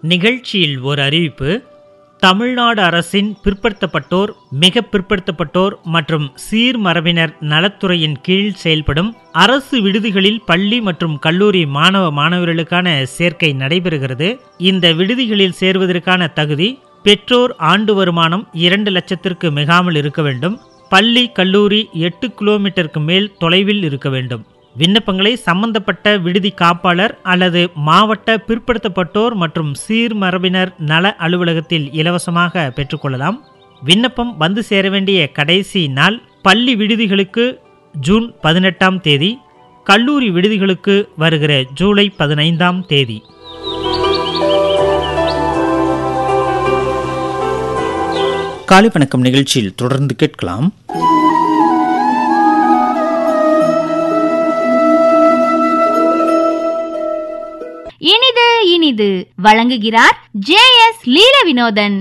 நிகழ்ச்சியில் ஒரு அறிவிப்பு தமிழ்நாடு அரசின் பிற்படுத்தப்பட்டோர் மிக பிற்படுத்தப்பட்டோர் மற்றும் சீர்மரபினர் நலத்துறையின் கீழ் செயல்படும் அரசு விடுதிகளில் பள்ளி மற்றும் கல்லூரி மாணவ மாணவர்களுக்கான சேர்க்கை நடைபெறுகிறது இந்த விடுதிகளில் சேர்வதற்கான தகுதி பெற்றோர் ஆண்டு வருமானம் இரண்டு லட்சத்திற்கு மிகாமல் இருக்க வேண்டும் பள்ளி கல்லூரி எட்டு கிலோமீட்டருக்கு மேல் தொலைவில் இருக்க வேண்டும் விண்ணப்பங்களை சம்பந்தப்பட்ட விடுதி காப்பாளர் அல்லது மாவட்ட பிற்படுத்தப்பட்டோர் மற்றும் சீர்மரபினர் நல அலுவலகத்தில் இலவசமாக பெற்றுக்கொள்ளலாம் விண்ணப்பம் வந்து சேர வேண்டிய கடைசி நாள் பள்ளி விடுதிகளுக்கு ஜூன் பதினெட்டாம் தேதி கல்லூரி விடுதிகளுக்கு வருகிற ஜூலை பதினைந்தாம் தேதி காலை வணக்கம் நிகழ்ச்சியில் தொடர்ந்து கேட்கலாம் இனிது இனிது வழங்குகிறார் ஜே எஸ் லீல வினோதன்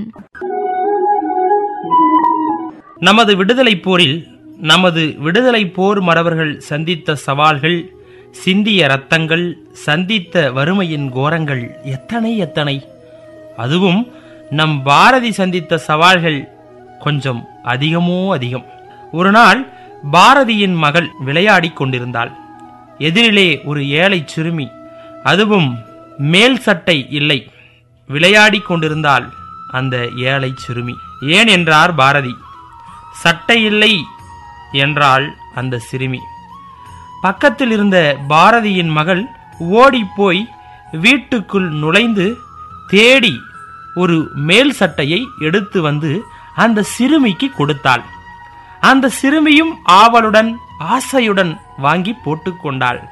நமது விடுதலை போரில் நமது விடுதலை போர் மறவர்கள் சந்தித்த சவால்கள் சிந்திய ரத்தங்கள் சந்தித்த வறுமையின் கோரங்கள் எத்தனை எத்தனை அதுவும் நம் பாரதி சந்தித்த சவால்கள் கொஞ்சம் அதிகமோ அதிகம் ஒரு நாள் பாரதியின் மகள் விளையாடிக் கொண்டிருந்தாள் எதிரிலே ஒரு ஏழை சிறுமி அதுவும் மேல் சட்டை இல்லை விளையாடிக் கொண்டிருந்தாள் அந்த ஏழை சிறுமி ஏன் என்றார் பாரதி சட்டை இல்லை என்றாள் அந்த சிறுமி பக்கத்தில் இருந்த பாரதியின் மகள் ஓடிப்போய் வீட்டுக்குள் நுழைந்து தேடி ஒரு மேல் சட்டையை எடுத்து வந்து அந்த சிறுமிக்கு கொடுத்தாள் அந்த சிறுமியும் ஆவலுடன் ஆசையுடன் வாங்கி போட்டுக்கொண்டாள்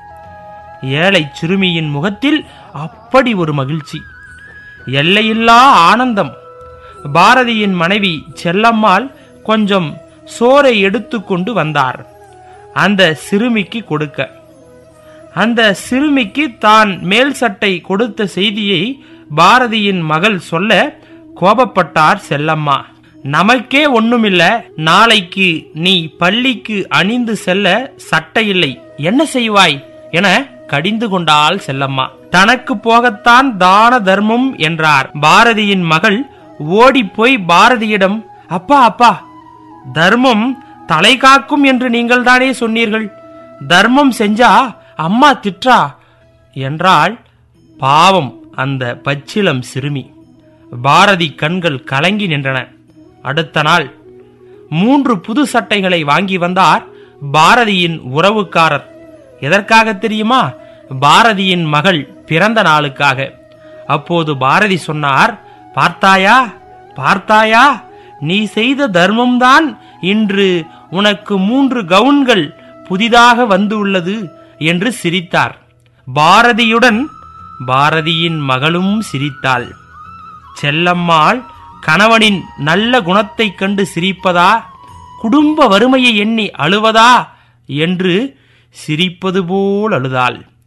ஏழை சிறுமியின் முகத்தில் அப்படி ஒரு மகிழ்ச்சி எல்லையில்லா ஆனந்தம் பாரதியின் மனைவி செல்லம்மாள் கொஞ்சம் சோறை எடுத்துக்கொண்டு வந்தார் அந்த சிறுமிக்கு கொடுக்க அந்த சிறுமிக்கு தான் மேல் சட்டை கொடுத்த செய்தியை பாரதியின் மகள் சொல்ல கோபப்பட்டார் செல்லம்மா நமக்கே ஒண்ணுமில்ல நாளைக்கு நீ பள்ளிக்கு அணிந்து செல்ல சட்டை இல்லை என்ன செய்வாய் என கடிந்து கொண்டாள் செல்லம்மா தனக்கு போகத்தான் தான தர்மம் என்றார் பாரதியின் மகள் ஓடிப்போய் பாரதியிடம் அப்பா அப்பா தர்மம் தலை காக்கும் என்று நீங்கள் தானே சொன்னீர்கள் தர்மம் செஞ்சா அம்மா திட்டா என்றாள் பாவம் அந்த பச்சிலம் சிறுமி பாரதி கண்கள் கலங்கி நின்றன அடுத்த நாள் மூன்று புது சட்டைகளை வாங்கி வந்தார் பாரதியின் உறவுக்காரர் எதற்காக தெரியுமா பாரதியின் மகள் பிறந்த நாளுக்காக அப்போது பாரதி சொன்னார் பார்த்தாயா பார்த்தாயா நீ செய்த தர்மம்தான் இன்று உனக்கு மூன்று கவுன்கள் புதிதாக வந்துள்ளது என்று சிரித்தார் பாரதியுடன் பாரதியின் மகளும் சிரித்தாள் செல்லம்மாள் கணவனின் நல்ல குணத்தைக் கண்டு சிரிப்பதா குடும்ப வறுமையை எண்ணி அழுவதா என்று சிரிப்பது போல் அழுதாள்